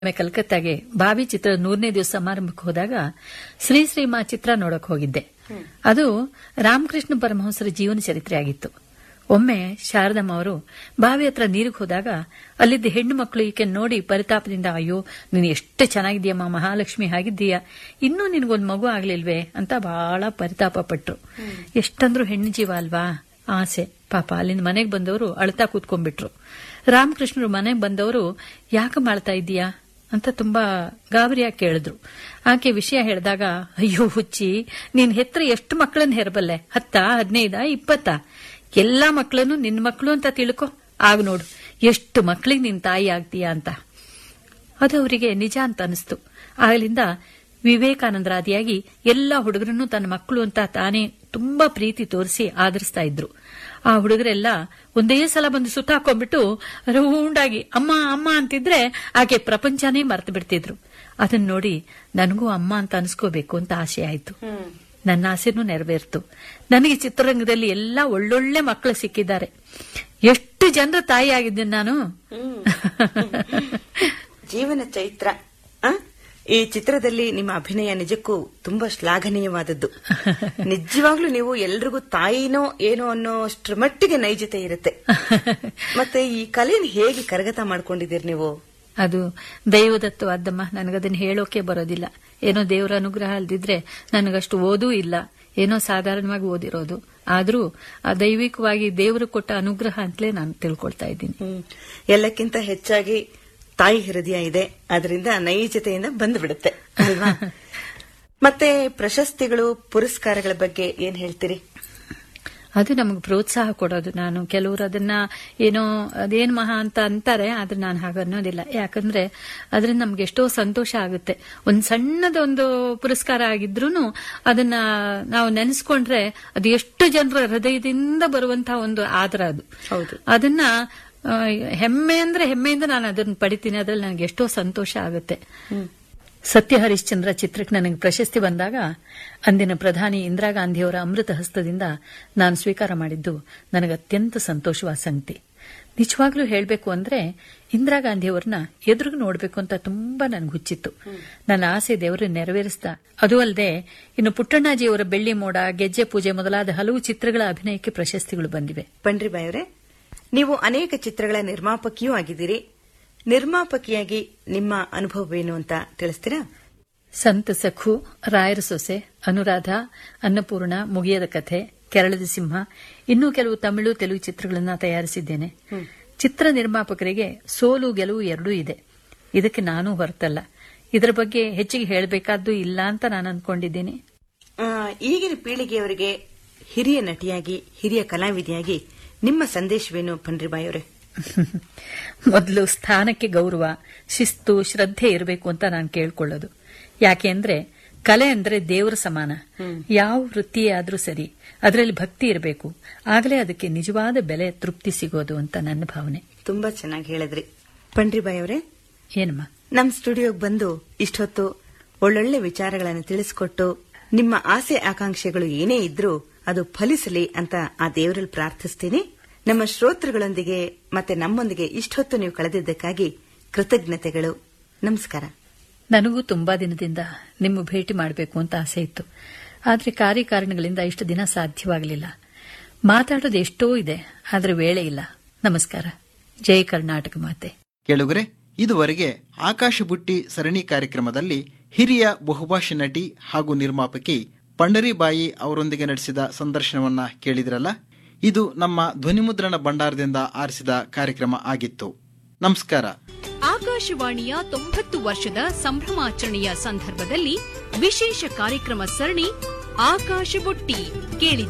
ಒಮ್ಮೆ ಕಲ್ಕತ್ತಾಗೆ ಬಾವಿ ಚಿತ್ರ ನೂರನೇ ದಿವಸ ಸಮಾರಂಭಕ್ಕೆ ಹೋದಾಗ ಶ್ರೀ ಶ್ರೀಮಾ ಚಿತ್ರ ನೋಡಕ್ ಹೋಗಿದ್ದೆ ಅದು ರಾಮಕೃಷ್ಣ ಪರಮಹಂಸರ ಜೀವನ ಚರಿತ್ರೆ ಆಗಿತ್ತು ಒಮ್ಮೆ ಶಾರದಮ್ಮ ಅವರು ಬಾವಿ ಹತ್ರ ನೀರಿಗೆ ಹೋದಾಗ ಅಲ್ಲಿದ್ದ ಹೆಣ್ಣು ಮಕ್ಕಳು ಈಕೆ ನೋಡಿ ಪರಿತಾಪದಿಂದ ಅಯ್ಯೋ ನೀನು ಎಷ್ಟು ಚೆನ್ನಾಗಿದ್ದೀಯಮ್ಮ ಮಹಾಲಕ್ಷ್ಮಿ ಆಗಿದ್ದೀಯಾ ಇನ್ನೂ ನಿನಗೊಂದು ಮಗು ಆಗ್ಲಿಲ್ವೇ ಅಂತ ಬಹಳ ಪರಿತಾಪ ಪಟ್ರು ಎಷ್ಟಂದ್ರೂ ಹೆಣ್ಣು ಜೀವ ಅಲ್ವಾ ಆಸೆ ಪಾಪ ಅಲ್ಲಿಂದ ಮನೆಗೆ ಬಂದವರು ಅಳ್ತಾ ಕೂತ್ಕೊಂಡ್ಬಿಟ್ರು ರಾಮಕೃಷ್ಣರು ಮನೆಗೆ ಬಂದವರು ಯಾಕೆ ಮಾಡ್ತಾ ಇದ್ದೀಯಾ ಅಂತ ತುಂಬಾ ಗಾಬರಿಯಾಗಿ ಕೇಳಿದ್ರು ಆಕೆ ವಿಷಯ ಹೇಳಿದಾಗ ಅಯ್ಯೋ ಹುಚ್ಚಿ ನೀನ್ ಹೆತ್ರ ಎಷ್ಟು ಮಕ್ಕಳನ್ನ ಹೆರಬಲ್ಲೆ ಹತ್ತ ಹದಿನೈದ ಇಪ್ಪತ್ತ ಎಲ್ಲಾ ಮಕ್ಕಳನ್ನು ನಿನ್ ಮಕ್ಕಳು ಅಂತ ತಿಳ್ಕೊ ಆಗ ನೋಡು ಎಷ್ಟು ಮಕ್ಕಳಿಗೆ ನಿನ್ ತಾಯಿ ಆಗ್ತೀಯಾ ಅಂತ ಅದು ಅವರಿಗೆ ನಿಜ ಅಂತ ಅನಿಸ್ತು ಆಗಲಿಂದ ವಿವೇಕಾನಂದರಾದಿಯಾಗಿ ಎಲ್ಲಾ ಹುಡುಗರನ್ನು ತನ್ನ ಮಕ್ಕಳು ಅಂತ ತಾನೇ ತುಂಬಾ ಪ್ರೀತಿ ತೋರಿಸಿ ಆದರಿಸ್ತಾ ಇದ್ರು ಆ ಹುಡುಗರೆಲ್ಲ ಒಂದೇ ಸಲ ಬಂದು ಸುತ್ತಾಕೊಂಡ್ಬಿಟ್ಟು ರೌಂಡಾಗಿ ಅಮ್ಮ ಅಮ್ಮ ಅಂತಿದ್ರೆ ಆಕೆ ಪ್ರಪಂಚನೇ ಮರೆತು ಬಿಡ್ತಿದ್ರು ಅದನ್ನ ನೋಡಿ ನನಗೂ ಅಮ್ಮ ಅಂತ ಅನ್ಸ್ಕೋಬೇಕು ಅಂತ ಆಸೆ ಆಯ್ತು ನನ್ನ ಆಸೆನೂ ನೆರವೇರ್ತು ನನಗೆ ಚಿತ್ರರಂಗದಲ್ಲಿ ಎಲ್ಲ ಒಳ್ಳೊಳ್ಳೆ ಮಕ್ಕಳು ಸಿಕ್ಕಿದ್ದಾರೆ ಎಷ್ಟು ಜನರ ತಾಯಿ ಆಗಿದ್ದೀನಿ ನಾನು ಜೀವನ ಚೈತ್ರ ಆ? ಈ ಚಿತ್ರದಲ್ಲಿ ನಿಮ್ಮ ಅಭಿನಯ ನಿಜಕ್ಕೂ ತುಂಬಾ ಶ್ಲಾಘನೀಯವಾದದ್ದು ನಿಜವಾಗ್ಲೂ ನೀವು ಎಲ್ರಿಗೂ ತಾಯಿನೋ ಏನೋ ಅನ್ನೋ ಅಷ್ಟ್ರ ಮಟ್ಟಿಗೆ ನೈಜತೆ ಇರುತ್ತೆ ಮತ್ತೆ ಈ ಕಲೆನ ಹೇಗೆ ಕರಗತ ಮಾಡ್ಕೊಂಡಿದ್ದೀರಿ ನೀವು ಅದು ದೈವದತ್ತವಾದ್ದಮ್ಮ ನನಗದನ್ನ ಹೇಳೋಕೆ ಬರೋದಿಲ್ಲ ಏನೋ ದೇವರ ಅನುಗ್ರಹ ಅಲ್ದಿದ್ರೆ ನನಗಷ್ಟು ಓದೂ ಇಲ್ಲ ಏನೋ ಸಾಧಾರಣವಾಗಿ ಓದಿರೋದು ಆದ್ರೂ ಆ ದೈವಿಕವಾಗಿ ದೇವರು ಕೊಟ್ಟ ಅನುಗ್ರಹ ಅಂತಲೇ ನಾನು ತಿಳ್ಕೊಳ್ತಾ ಇದ್ದೀನಿ ಹ್ಮ್. ಎಲ್ಲಕ್ಕಿಂತ ಹೆಚ್ಚಾಗಿ ತಾಯಿ ಹೃದಯ ಇದೆ ಅದರಿಂದ ನೈಜತೆಯಿಂದ ಬಂದು ಬಿಡುತ್ತೆ ಅಲ್ವಾ ಮತ್ತೆ ಪ್ರಶಸ್ತಿಗಳು ಪುರಸ್ಕಾರಗಳ ಬಗ್ಗೆ ಏನ್ ಹೇಳ್ತೀರಿ ಅದು ನಮಗೆ ಪ್ರೋತ್ಸಾಹ ಕೊಡೋದು ನಾನು ಕೆಲವರು ಅದನ್ನ ಏನೋ ಅದೇನ್ ಮಹಾ ಅಂತ ಅಂತಾರೆ ಆದ್ರೆ ನಾನು ಹಾಗೆ ಅನ್ನೋದಿಲ್ಲ ಯಾಕಂದ್ರೆ ಅದರಿಂದ ನಮ್ಗೆ ಎಷ್ಟೋ ಸಂತೋಷ ಆಗುತ್ತೆ ಒಂದ್ ಸಣ್ಣದೊಂದು ಪುರಸ್ಕಾರ ಆಗಿದ್ರೂನು ಅದನ್ನ ನಾವು ನೆನೆಸ್ಕೊಂಡ್ರೆ ಅದು ಎಷ್ಟು ಜನರ ಹೃದಯದಿಂದ ಬರುವಂತಹ ಒಂದು ಆದರ ಅದು ಹೌದು. ಅದನ್ನ ಆ, ಹೆಮ್ಮೆ ಅಂದ್ರೆ ಹೆಮ್ಮೆಯಿಂದ ನಾನು ಅದನ್ನ ಪಡಿತೀನಿ ಅದ್ರಲ್ಲಿ ನನಗೆ ಎಷ್ಟೋ ಸಂತೋಷ ಆಗುತ್ತೆ ಸತ್ಯ ಹರಿಶ್ಚಂದ್ರ ಚಿತ್ರಕ್ಕೆ ನನಗೆ ಪ್ರಶಸ್ತಿ ಬಂದಾಗ ಅಂದಿನ ಪ್ರಧಾನಿ ಇಂದಿರಾ ಗಾಂಧಿಯವರ ಅಮೃತ ಹಸ್ತದಿಂದ ನಾನು ಸ್ವೀಕಾರ ಮಾಡಿದ್ದು ನನಗೆ ಅತ್ಯಂತ ಸಂತೋಷವಾದ ಸಂಗತಿ ನಿಜವಾಗ್ಲೂ ಹೇಳಬೇಕು ಅಂದ್ರೆ ಇಂದಿರಾ ಗಾಂಧಿಯವರನ್ನ ಎದುರು ನೋಡಬೇಕು ಅಂತ ತುಂಬಾ ನನಗೆ ಹುಚ್ಚಿತ್ತು ನನ್ನ ಆಸೆ ದೇವರು ನೆರವೇರಿಸಿದ ಅದು ಅಲ್ಲದೆ ಇನ್ನು ಪುಟ್ಟಣ್ಣಾಜಿಯವರ ಬೆಳ್ಳಿ ಮೋಡ ಗೆಜ್ಜೆ ಪೂಜೆ ಮೊದಲಾದ ಹಲವು ಚಿತ್ರಗಳ ಅಭಿನಯಕ್ಕೆ ಪ್ರಶಸ್ತಿಗಳು ಬಂದಿವೆ ಪಂಡ್ರಿಬಾಯ್ ಅವರೇ ನೀವು ಅನೇಕ ಚಿತ್ರಗಳ ನಿರ್ಮಾಪಕಿಯೂ ಆಗಿದ್ದೀರಿ ನಿರ್ಮಾಪಕಿಯಾಗಿ ನಿಮ್ಮ ಅನುಭವವೇನು ಅಂತ ತಿಳಿಸ್ತೀರಾ ಸಂತ ಸಖು ರಾಯರ ಸೊಸೆ ಅನುರಾಧ ಅನ್ನಪೂರ್ಣ ಮುಗಿಯದ ಕಥೆ ಕೆರಳದ ಸಿಂಹ ಇನ್ನೂ ಕೆಲವು ತಮಿಳು ತೆಲುಗು ಚಿತ್ರಗಳನ್ನ ತಯಾರಿಸಿದ್ದೇನೆ ಚಿತ್ರ ನಿರ್ಮಾಪಕರಿಗೆ ಸೋಲು ಗೆಲುವು ಎರಡೂ ಇದೆ ಇದಕ್ಕೆ ನಾನು ಹೊರತಲ್ಲ ಇದರ ಬಗ್ಗೆ ಹೆಚ್ಚಿಗೆ ಹೇಳಬೇಕಾದ್ದು ಇಲ್ಲ ಅಂತ ನಾನು ಅಂದ್ಕೊಂಡಿದ್ದೀನಿ ಆ, ಈಗಿನ ಪೀಳಿಗೆಯವರಿಗೆ ಹಿರಿಯ ನಟಿಯಾಗಿ ಹಿರಿಯ ಕಲಾವಿದೆಯಾಗಿ ನಿಮ್ಮ ಸಂದೇಶವೇನು ಪಂಡ್ರಿಬಾಯ್ ಅವರೇ ಮೊದಲು ಸ್ಥಾನಕ್ಕೆ ಗೌರವ ಶಿಸ್ತು ಶ್ರದ್ಧೆ ಇರಬೇಕು ಅಂತ ನಾನು ಕೇಳ್ಕೊಳ್ಳೋದು ಯಾಕೆ ಅಂದ್ರೆ ಕಲೆ ಅಂದ್ರೆ ದೇವರ ಸಮಾನ ಯಾವ ವೃತ್ತಿಯೇ ಆದ್ರೂ ಸರಿ ಅದರಲ್ಲಿ ಭಕ್ತಿ ಇರಬೇಕು ಆಗಲೇ ಅದಕ್ಕೆ ನಿಜವಾದ ಬೆಲೆ ತೃಪ್ತಿ ಸಿಗೋದು ಅಂತ ನನ್ನ ಭಾವನೆ ತುಂಬಾ ಚೆನ್ನಾಗಿ ಹೇಳಿದ್ರಿ ಪಂಡ್ರಿಬಾಯ್ ಅವರೇ ಏನಮ್ಮ ನಮ್ ಸ್ಟುಡಿಯೋಗೆ ಬಂದು ಇಷ್ಟೊತ್ತು ಒಳ್ಳೊಳ್ಳೆ ವಿಚಾರಗಳನ್ನು ತಿಳಿಸಿಕೊಟ್ಟು ನಿಮ್ಮ ಆಸೆ ಆಕಾಂಕ್ಷೆಗಳು ಏನೇ ಇದ್ರೂ ಅದು ಫಲಿಸಲಿ ಅಂತ ಆ ದೇವರಲ್ಲಿ ಪ್ರಾರ್ಥಿಸ್ತೀನಿ ನಮ್ಮ ಶ್ರೋತೃಗಳೊಂದಿಗೆ ಮತ್ತೆ ನಮ್ಮೊಂದಿಗೆ ಇಷ್ಟೊತ್ತು ನೀವು ಕಳೆದಿದ್ದಕ್ಕಾಗಿ ಕೃತಜ್ಞತೆಗಳು ನಮಸ್ಕಾರ ನನಗೂ ತುಂಬಾ ದಿನದಿಂದ ನಿಮ್ಮ ಭೇಟಿ ಮಾಡಬೇಕು ಅಂತ ಆಸೆ ಇತ್ತು ಆದ್ರೆ ಕಾರ್ಯಕಾರಣಗಳಿಂದ ಇಷ್ಟು ದಿನ ಸಾಧ್ಯವಾಗಲಿಲ್ಲ ಮಾತಾಡೋದು ಎಷ್ಟೋ ಇದೆ ಆದ್ರೆ ವೇಳೆ ಇಲ್ಲ ನಮಸ್ಕಾರ ಜೈ ಕರ್ನಾಟಕ ಮಾತೆ ಕೇಳುಗರೆ ಇದುವರೆಗೆ ಆಕಾಶ ಬುಟ್ಟಿ ಸರಣಿ ಕಾರ್ಯಕ್ರಮದಲ್ಲಿ ಹಿರಿಯ ಬಹುಭಾಷಾ ನಟಿ ಹಾಗೂ ನಿರ್ಮಾಪಕಿ ಪಂಡರಿಬಾಯಿ ಅವರೊಂದಿಗೆ ನಡೆಸಿದ ಸಂದರ್ಶನವನ್ನ ಕೇಳಿದ್ರಲ್ಲ ಇದು ನಮ್ಮ ಧ್ವನಿಮುದ್ರಣ ಭಂಡಾರದಿಂದ ಆರಿಸಿದ ಕಾರ್ಯಕ್ರಮ ಆಗಿತ್ತು ನಮಸ್ಕಾರ ಆಕಾಶವಾಣಿಯ ತೊಂಬತ್ತು ವರ್ಷದ ಸಂಭ್ರಮಾಚರಣೆಯ ಸಂದರ್ಭದಲ್ಲಿ ವಿಶೇಷ ಕಾರ್ಯಕ್ರಮ ಸರಣಿ ಆಕಾಶ ಬುಟ್ಟಿ ಕೇಳಿದ